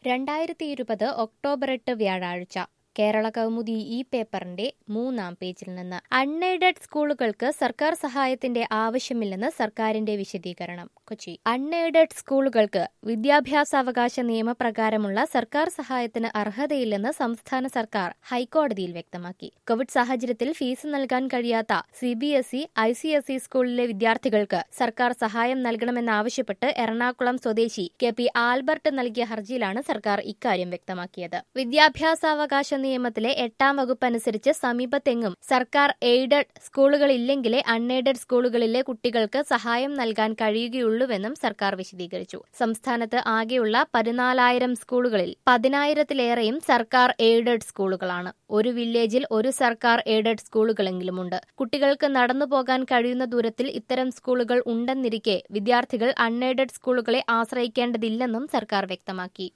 രണ്ടായിരത്തി ഇരുപത് ഒക്ടോബർ എട്ട് വ്യാഴാഴ്ച കേരള കൗമുദി ഈ പേപ്പറിന്റെ മൂന്നാം പേജിൽ നിന്ന് അൺഎയ്ഡഡ് സ്കൂളുകൾക്ക് സർക്കാർ സഹായത്തിന്റെ ആവശ്യമില്ലെന്ന് സർക്കാരിന്റെ വിശദീകരണം കൊച്ചി അൺഎയ്ഡഡ് സ്കൂളുകൾക്ക് വിദ്യാഭ്യാസാവകാശ നിയമപ്രകാരമുള്ള സർക്കാർ സഹായത്തിന് അർഹതയില്ലെന്ന് സംസ്ഥാന സർക്കാർ ഹൈക്കോടതിയിൽ വ്യക്തമാക്കി കോവിഡ് സാഹചര്യത്തിൽ ഫീസ് നൽകാൻ കഴിയാത്ത C B S E I C S E സ്കൂളിലെ വിദ്യാർത്ഥികൾക്ക് സർക്കാർ സഹായം നൽകണമെന്നാവശ്യപ്പെട്ട് എറണാകുളം സ്വദേശി കെ പി ആൽബർട്ട് നൽകിയ ഹർജിയിലാണ് സർക്കാർ ഇക്കാര്യം വ്യക്തമാക്കിയത് വിദ്യാഭ്യാസാവകാശ നിയമത്തിലെ എട്ടാം വകുപ്പ് അനുസരിച്ച് സമീപത്തെങ്ങും സർക്കാർ എയ്ഡഡ് സ്കൂളുകളില്ലെങ്കിലേ അൺഎയ്ഡഡ് സ്കൂളുകളിലെ കുട്ടികൾക്ക് സഹായം നൽകാൻ കഴിയുകയുള്ളൂവെന്നും സർക്കാർ വിശദീകരിച്ചു സംസ്ഥാനത്ത് ആകെയുള്ള പതിനാലായിരം സ്കൂളുകളിൽ പതിനായിരത്തിലേറെയും സർക്കാർ എയ്ഡഡ് സ്കൂളുകളാണ് ഒരു വില്ലേജിൽ ഒരു സർക്കാർ എയ്ഡഡ് സ്കൂളുകളെങ്കിലുമുണ്ട് കുട്ടികൾക്ക് നടന്നു പോകാൻ കഴിയുന്ന ദൂരത്തിൽ ഇത്തരം സ്കൂളുകൾ ഉണ്ടെന്നിരിക്കെ വിദ്യാർത്ഥികൾ അൺഎയ്ഡഡ് സ്കൂളുകളെ ആശ്രയിക്കേണ്ടതില്ലെന്നും സർക്കാർ വ്യക്തമാക്കി